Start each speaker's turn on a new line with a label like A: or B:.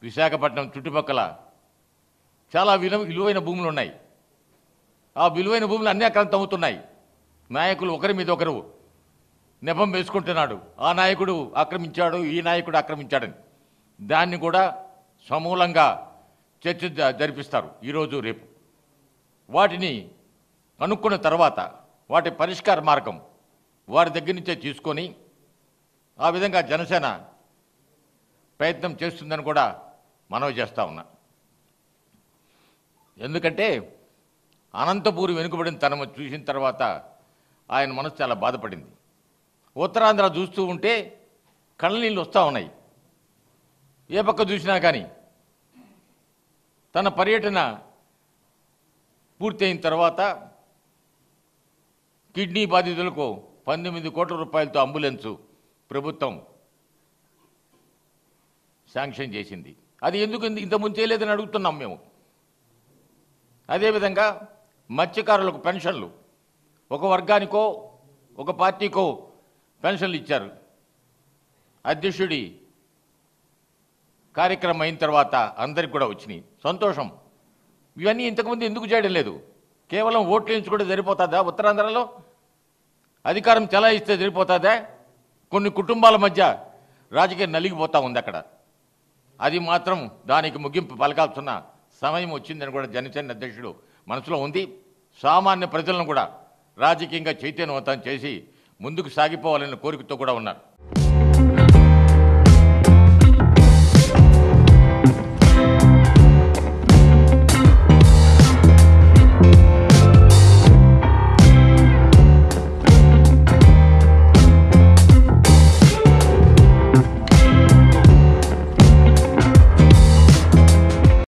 A: విశాఖపట్నం చుట్టుపక్కల చాలా విలువ విలువైన భూములు ఉన్నాయి ఆ విలువైన భూములు అన్ని అక్రాంతం అవుతున్నాయి నాయకులు ఒకరి మీద ఒకరు నెపం వేసుకుంటున్నాడు ఆ నాయకుడు ఆక్రమించాడు ఈ నాయకుడు ఆక్రమించాడని దాన్ని కూడా సమూలంగా చర్చ జ- జరిపిస్తారు ఈరోజు రేపు వాటిని కనుక్కున్న తర్వాత వాటి పరిష్కార మార్గం వారి దగ్గర నుంచే తీసుకొని ఆ విధంగా జనసేన ప్రయత్నం చేస్తుందని కూడా మనవి చేస్తా ఉన్నా ఎందుకంటే అనంతపూరి వెనుకబడిన తనము చూసిన తర్వాత ఆయన మనసు చాలా బాధపడింది ఉత్తరాంధ్ర చూస్తూ ఉంటే కళ్ళ నీళ్ళు వస్తూ ఉన్నాయి ఏ పక్క చూసినా కానీ తన పర్యటన పూర్తయిన తర్వాత కిడ్నీ బాధితులకు పంతొమ్మిది కోట్ల రూపాయలతో అంబులెన్సు ప్రభుత్వం శాంక్షన్ చేసింది అది ఎందుకు ఇంత- ఇంత ముందు చేయలేదని అడుగుతున్నాం మేము అదేవిధంగా మత్స్యకారులకు పెన్షన్లు ఒక వర్గానికో ఒక పార్టీకో పెన్షన్లు ఇచ్చారు అధ్యక్షుడి కార్యక్రమం అయిన తర్వాత అందరికి కూడా వచ్చినాయి సంతోషం ఇవన్నీ ఇంతకుముందు ఎందుకు చేయడం లేదు కేవలం ఓట్లు వేయించుకుంటే సరిపోతుందా ఉత్తరాంధ్రలో అధికారం చెలాయిస్తే సరిపోతుందా కొన్ని కుటుంబాల మధ్య రాజకీయం నలిగిపోతా ఉంది అక్కడ అది మాత్రం దానికి ముగింపు పలకాల్సిన సమయం వచ్చిందని కూడా జనసేన అధ్యక్షుడు మనసులో ఉంది సామాన్య ప్రజలను కూడా రాజకీయంగా చైతన్యవంతం చేసి ముందుకు సాగిపోవాలనే కోరికతో కూడా ఉన్నారు